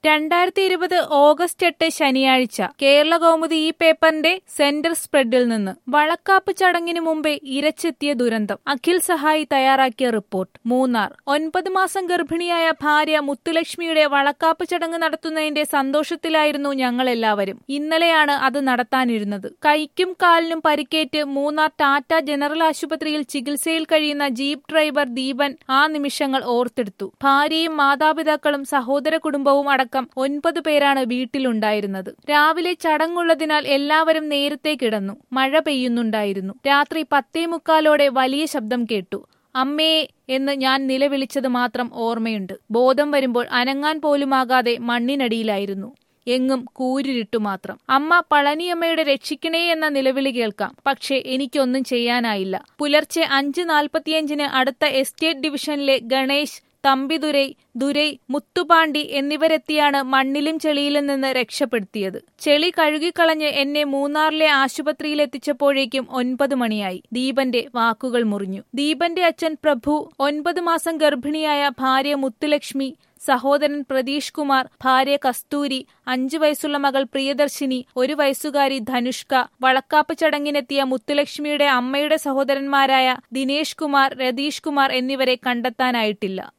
രണ്ടായിരത്തി ഇരുപത് ഓഗസ്റ്റ് എട്ട് ശനിയാഴ്ച കേരള കൗമുദി ഈ പേപ്പറിന്റെ സെന്റർ സ്പ്രെഡിൽ നിന്ന് വളക്കാപ്പ് ചടങ്ങിന് മുമ്പേ ഇരച്ചെത്തിയ ദുരന്തം അഖിൽ സഹായി തയ്യാറാക്കിയ റിപ്പോർട്ട് മൂന്നാർ ഒൻപത് മാസം ഗർഭിണിയായ ഭാര്യ മുത്തുലക്ഷ്മിയുടെ വളക്കാപ്പ് ചടങ്ങ് നടത്തുന്നതിന്റെ സന്തോഷത്തിലായിരുന്നു ഞങ്ങളെല്ലാവരും ഇന്നലെയാണ് അത് നടത്താനിരുന്നത് കൈക്കും കാലിനും പരിക്കേറ്റ് മൂന്നാർ ടാറ്റ ജനറൽ ആശുപത്രിയിൽ ചികിത്സയിൽ കഴിയുന്ന ജീപ്പ് ഡ്രൈവർ ദീപൻ ആ നിമിഷങ്ങൾ ഓർത്തെടുത്തു ഭാര്യയും മാതാപിതാക്കളും സഹോദര കുടുംബവും അടക്കം ഒൻപത് പേരാണ് വീട്ടിലുണ്ടായിരുന്നത് രാവിലെ ചടങ്ങുള്ളതിനാൽ എല്ലാവരും നേരത്തെ കിടന്നു മഴ പെയ്യുന്നുണ്ടായിരുന്നു രാത്രി പത്തേ മുക്കാലോടെ വലിയ ശബ്ദം കേട്ടു അമ്മേ എന്ന് ഞാൻ നിലവിളിച്ചത് മാത്രം ഓർമ്മയുണ്ട് ബോധം വരുമ്പോൾ അനങ്ങാൻ പോലുമാകാതെ മണ്ണിനടിയിലായിരുന്നു എങ്ങും കൂരിരുട്ടു മാത്രം അമ്മ പളനിയമ്മയുടെ രക്ഷിക്കണേ എന്ന നിലവിളി കേൾക്കാം പക്ഷേ എനിക്കൊന്നും ചെയ്യാനായില്ല പുലർച്ചെ അഞ്ച് നാൽപ്പത്തിയഞ്ചിന് അടുത്ത എസ്റ്റേറ്റ് ഡിവിഷനിലെ ഗണേശ് തമ്പിദുരൈ ദുരൈ മുത്തുപാണ്ടി എന്നിവരെത്തിയാണ് മണ്ണിലും ചെളിയിലും നിന്ന് രക്ഷപ്പെടുത്തിയത് ചെളി കഴുകിക്കളഞ്ഞ് എന്നെ മൂന്നാറിലെ ആശുപത്രിയിൽ എത്തിച്ചപ്പോഴേക്കും ഒൻപത് മണിയായി ദീപന്റെ വാക്കുകൾ മുറിഞ്ഞു ദീപന്റെ അച്ഛൻ പ്രഭു ഒൻപത് മാസം ഗർഭിണിയായ ഭാര്യ മുത്തുലക്ഷ്മി സഹോദരൻ പ്രതീഷ് കുമാർ ഭാര്യ കസ്തൂരി അഞ്ചു വയസ്സുള്ള മകൾ പ്രിയദർശിനി ഒരു വയസ്സുകാരി ധനുഷ്ക വളക്കാപ്പ് ചടങ്ങിനെത്തിയ മുത്തുലക്ഷ്മിയുടെ അമ്മയുടെ സഹോദരന്മാരായ ദിനേഷ് കുമാർ രതീഷ് കുമാർ എന്നിവരെ കണ്ടെത്താനായിട്ടില്ല